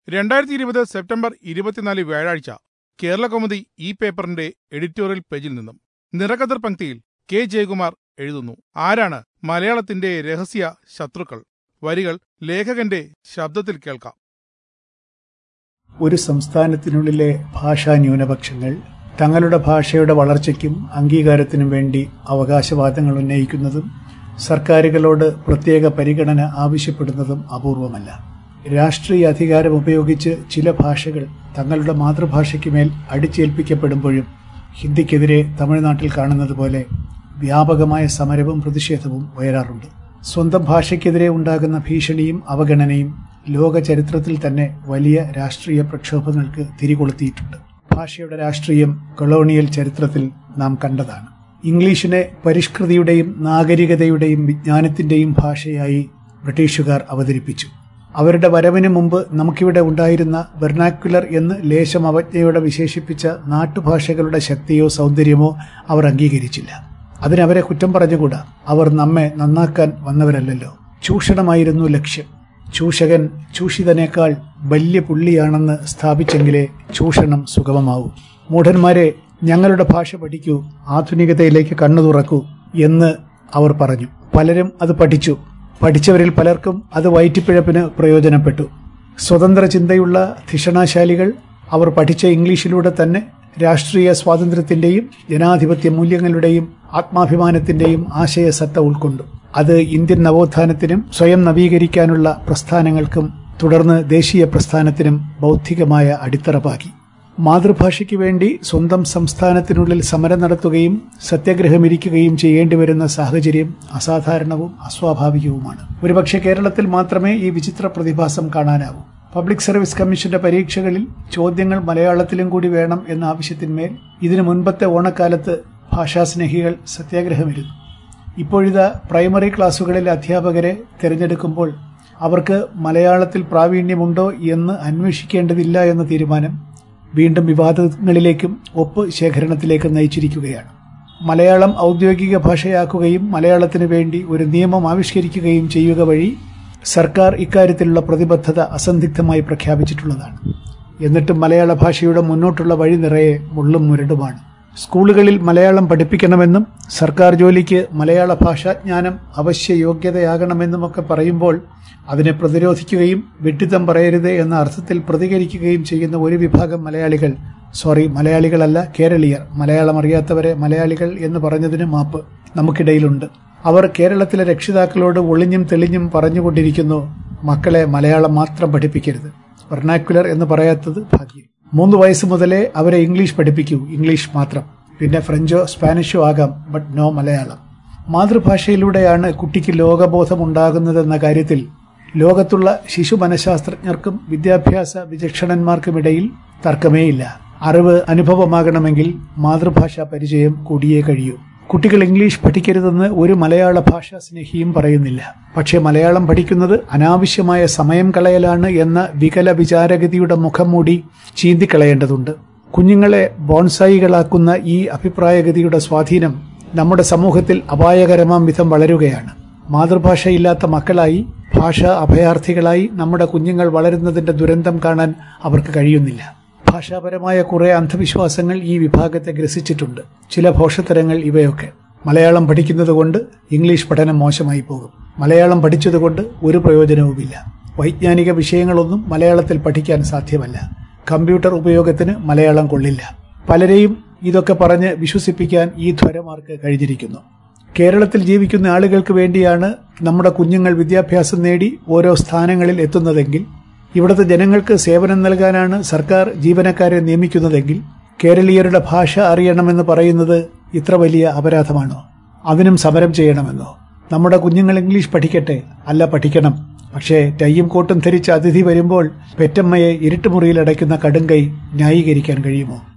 രണ്ടായിരത്തി ഇരുപത് സെപ്റ്റംബർ ഇരുപത്തിനാല് വ്യാഴാഴ്ച കേരള കൗമുദി ഈ പേപ്പറിന്റെ എഡിറ്റോറിയൽ പേജിൽ നിന്നും നിറകതിർ പങ്ക്തിയിൽ കെ ജയകുമാർ എഴുതുന്നു ആരാണ് മലയാളത്തിന്റെ രഹസ്യ ശത്രുക്കൾ വരികൾ ലേഖകന്റെ ശബ്ദത്തിൽ കേൾക്കാം ഒരു സംസ്ഥാനത്തിനുള്ളിലെ ഭാഷാ ന്യൂനപക്ഷങ്ങൾ തങ്ങളുടെ ഭാഷയുടെ വളർച്ചയ്ക്കും അംഗീകാരത്തിനും വേണ്ടി അവകാശവാദങ്ങൾ ഉന്നയിക്കുന്നതും സർക്കാരുകളോട് പ്രത്യേക പരിഗണന ആവശ്യപ്പെടുന്നതും അപൂർവമല്ല രാഷ്ട്രീയ അധികാരം ഉപയോഗിച്ച് ചില ഭാഷകൾ തങ്ങളുടെ മാതൃഭാഷയ്ക്ക് മേൽ അടിച്ചേൽപ്പിക്കപ്പെടുമ്പോഴും ഹിന്ദിക്കെതിരെ തമിഴ്നാട്ടിൽ കാണുന്നത് പോലെ വ്യാപകമായ സമരവും പ്രതിഷേധവും ഉയരാറുണ്ട് സ്വന്തം ഭാഷയ്ക്കെതിരെ ഉണ്ടാകുന്ന ഭീഷണിയും അവഗണനയും ലോക ചരിത്രത്തിൽ തന്നെ വലിയ രാഷ്ട്രീയ പ്രക്ഷോഭങ്ങൾക്ക് തിരികൊളുത്തിയിട്ടുണ്ട് ഭാഷയുടെ രാഷ്ട്രീയം കൊളോണിയൽ ചരിത്രത്തിൽ നാം കണ്ടതാണ് ഇംഗ്ലീഷിനെ പരിഷ്കൃതിയുടെയും നാഗരികതയുടെയും വിജ്ഞാനത്തിന്റെയും ഭാഷയായി ബ്രിട്ടീഷുകാർ അവതരിപ്പിച്ചു അവരുടെ വരവിന് മുമ്പ് നമുക്കിവിടെ ഉണ്ടായിരുന്ന വെർണാക്കുലർ എന്ന് ലേശം അവജ്ഞയോടെ വിശേഷിപ്പിച്ച നാട്ടുഭാഷകളുടെ ശക്തിയോ സൗന്ദര്യമോ അവർ അംഗീകരിച്ചില്ല അതിനവരെ കുറ്റം പറഞ്ഞുകൂടാ അവർ നമ്മെ നന്നാക്കാൻ വന്നവരല്ലല്ലോ ചൂഷണമായിരുന്നു ലക്ഷ്യം ചൂഷകൻ ചൂഷിതനേക്കാൾ വലിയ പുള്ളിയാണെന്ന് സ്ഥാപിച്ചെങ്കിലേ ചൂഷണം സുഗമമാവൂ മൂഢന്മാരെ ഞങ്ങളുടെ ഭാഷ പഠിക്കൂ ആധുനികതയിലേക്ക് കണ്ണു തുറക്കൂ എന്ന് അവർ പറഞ്ഞു പലരും അത് പഠിച്ചു പഠിച്ചവരിൽ പലർക്കും അത് വയറ്റിപ്പിഴപ്പിന് പ്രയോജനപ്പെട്ടു സ്വതന്ത്ര ചിന്തയുള്ള ധിഷണാശാലികൾ അവർ പഠിച്ച ഇംഗ്ലീഷിലൂടെ തന്നെ രാഷ്ട്രീയ സ്വാതന്ത്ര്യത്തിന്റെയും ജനാധിപത്യ മൂല്യങ്ങളുടെയും ആത്മാഭിമാനത്തിന്റെയും ആശയസത്ത ഉൾക്കൊണ്ടു അത് ഇന്ത്യൻ നവോത്ഥാനത്തിനും സ്വയം നവീകരിക്കാനുള്ള പ്രസ്ഥാനങ്ങൾക്കും തുടർന്ന് ദേശീയ പ്രസ്ഥാനത്തിനും ബൗദ്ധികമായ അടിത്തറ പാകി മാതൃഭാഷയ്ക്ക് വേണ്ടി സ്വന്തം സംസ്ഥാനത്തിനുള്ളിൽ സമരം നടത്തുകയും സത്യാഗ്രഹമിരിക്കുകയും ചെയ്യേണ്ടി വരുന്ന സാഹചര്യം അസാധാരണവും അസ്വാഭാവികവുമാണ് ഒരുപക്ഷെ കേരളത്തിൽ മാത്രമേ ഈ വിചിത്ര പ്രതിഭാസം കാണാനാവൂ പബ്ലിക് സർവീസ് കമ്മീഷന്റെ പരീക്ഷകളിൽ ചോദ്യങ്ങൾ മലയാളത്തിലും കൂടി വേണം എന്ന ആവശ്യത്തിന്മേൽ ഇതിനു മുൻപത്തെ ഓണക്കാലത്ത് ഭാഷാസ്നേഹികൾ സത്യാഗ്രഹമിരുന്നു ഇപ്പോഴിതാ പ്രൈമറി ക്ലാസുകളിലെ അധ്യാപകരെ തിരഞ്ഞെടുക്കുമ്പോൾ അവർക്ക് മലയാളത്തിൽ പ്രാവീണ്യമുണ്ടോ എന്ന് അന്വേഷിക്കേണ്ടതില്ല എന്ന തീരുമാനം വീണ്ടും വിവാദങ്ങളിലേക്കും ഒപ്പ് ശേഖരണത്തിലേക്കും നയിച്ചിരിക്കുകയാണ് മലയാളം ഔദ്യോഗിക ഭാഷയാക്കുകയും മലയാളത്തിനു വേണ്ടി ഒരു നിയമം ആവിഷ്കരിക്കുകയും ചെയ്യുക വഴി സർക്കാർ ഇക്കാര്യത്തിലുള്ള പ്രതിബദ്ധത അസന്ദിഗ്ധമായി പ്രഖ്യാപിച്ചിട്ടുള്ളതാണ് എന്നിട്ടും മലയാള ഭാഷയുടെ മുന്നോട്ടുള്ള വഴി നിറയെ മുള്ളും മുരടുമാണ് സ്കൂളുകളിൽ മലയാളം പഠിപ്പിക്കണമെന്നും സർക്കാർ ജോലിക്ക് മലയാള ഭാഷാജ്ഞാനം അവശ്യ യോഗ്യതയാകണമെന്നുമൊക്കെ പറയുമ്പോൾ അതിനെ പ്രതിരോധിക്കുകയും വെട്ടിത്തം പറയരുതേ എന്ന അർത്ഥത്തിൽ പ്രതികരിക്കുകയും ചെയ്യുന്ന ഒരു വിഭാഗം മലയാളികൾ സോറി മലയാളികളല്ല കേരളീയർ മലയാളം അറിയാത്തവരെ മലയാളികൾ എന്ന് പറഞ്ഞതിന് മാപ്പ് നമുക്കിടയിലുണ്ട് അവർ കേരളത്തിലെ രക്ഷിതാക്കളോട് ഒളിഞ്ഞും തെളിഞ്ഞും പറഞ്ഞുകൊണ്ടിരിക്കുന്നു മക്കളെ മലയാളം മാത്രം പഠിപ്പിക്കരുത് വെർണാക്കുലർ എന്ന് പറയാത്തത് ഭാഗ്യം മൂന്ന് വയസ്സ് മുതലേ അവരെ ഇംഗ്ലീഷ് പഠിപ്പിക്കൂ ഇംഗ്ലീഷ് മാത്രം പിന്നെ ഫ്രഞ്ചോ സ്പാനിഷോ ആകാം ബട്ട് നോ മലയാളം മാതൃഭാഷയിലൂടെയാണ് കുട്ടിക്ക് ലോകബോധം ഉണ്ടാകുന്നതെന്ന കാര്യത്തിൽ ലോകത്തുള്ള ശിശു മനഃശാസ്ത്രജ്ഞർക്കും വിദ്യാഭ്യാസ വിചക്ഷണന്മാർക്കുമിടയിൽ തർക്കമേയില്ല അറിവ് അനുഭവമാകണമെങ്കിൽ മാതൃഭാഷാ പരിചയം കൂടിയേ കഴിയൂ കുട്ടികൾ ഇംഗ്ലീഷ് പഠിക്കരുതെന്ന് ഒരു മലയാള ഭാഷാ സ്നേഹിയും പറയുന്നില്ല പക്ഷേ മലയാളം പഠിക്കുന്നത് അനാവശ്യമായ സമയം കളയലാണ് എന്ന വികല വിചാരഗതിയുടെ മുഖം മൂടി ചീന്തിക്കളയേണ്ടതുണ്ട് കുഞ്ഞുങ്ങളെ ബോൺസായികളാക്കുന്ന ഈ അഭിപ്രായഗതിയുടെ സ്വാധീനം നമ്മുടെ സമൂഹത്തിൽ അപായകരമാം വിധം വളരുകയാണ് മാതൃഭാഷയില്ലാത്ത മക്കളായി ഭാഷാ അഭയാർത്ഥികളായി നമ്മുടെ കുഞ്ഞുങ്ങൾ വളരുന്നതിന്റെ ദുരന്തം കാണാൻ അവർക്ക് കഴിയുന്നില്ല ഭാഷാപരമായ കുറെ അന്ധവിശ്വാസങ്ങൾ ഈ വിഭാഗത്തെ ഗ്രസിച്ചിട്ടുണ്ട് ചില ഭോഷത്തരങ്ങൾ ഇവയൊക്കെ മലയാളം പഠിക്കുന്നതുകൊണ്ട് ഇംഗ്ലീഷ് പഠനം മോശമായി പോകും മലയാളം പഠിച്ചതുകൊണ്ട് ഒരു പ്രയോജനവുമില്ല വൈജ്ഞാനിക വിഷയങ്ങളൊന്നും മലയാളത്തിൽ പഠിക്കാൻ സാധ്യമല്ല കമ്പ്യൂട്ടർ ഉപയോഗത്തിന് മലയാളം കൊള്ളില്ല പലരെയും ഇതൊക്കെ പറഞ്ഞ് വിശ്വസിപ്പിക്കാൻ ഈ ധ്വരമാർക്ക് കഴിഞ്ഞിരിക്കുന്നു കേരളത്തിൽ ജീവിക്കുന്ന ആളുകൾക്ക് വേണ്ടിയാണ് നമ്മുടെ കുഞ്ഞുങ്ങൾ വിദ്യാഭ്യാസം നേടി ഓരോ സ്ഥാനങ്ങളിൽ എത്തുന്നതെങ്കിൽ ഇവിടുത്തെ ജനങ്ങൾക്ക് സേവനം നൽകാനാണ് സർക്കാർ ജീവനക്കാരെ നിയമിക്കുന്നതെങ്കിൽ കേരളീയരുടെ ഭാഷ അറിയണമെന്ന് പറയുന്നത് ഇത്ര വലിയ അപരാധമാണോ അതിനും സമരം ചെയ്യണമെന്നോ നമ്മുടെ കുഞ്ഞുങ്ങൾ ഇംഗ്ലീഷ് പഠിക്കട്ടെ അല്ല പഠിക്കണം പക്ഷേ ടൈയും കോട്ടും ധരിച്ച അതിഥി വരുമ്പോൾ പെറ്റമ്മയെ ഇരുട്ടുമുറിയിൽ അടയ്ക്കുന്ന കടുങ്കൈ ന്യായീകരിക്കാൻ കഴിയുമോ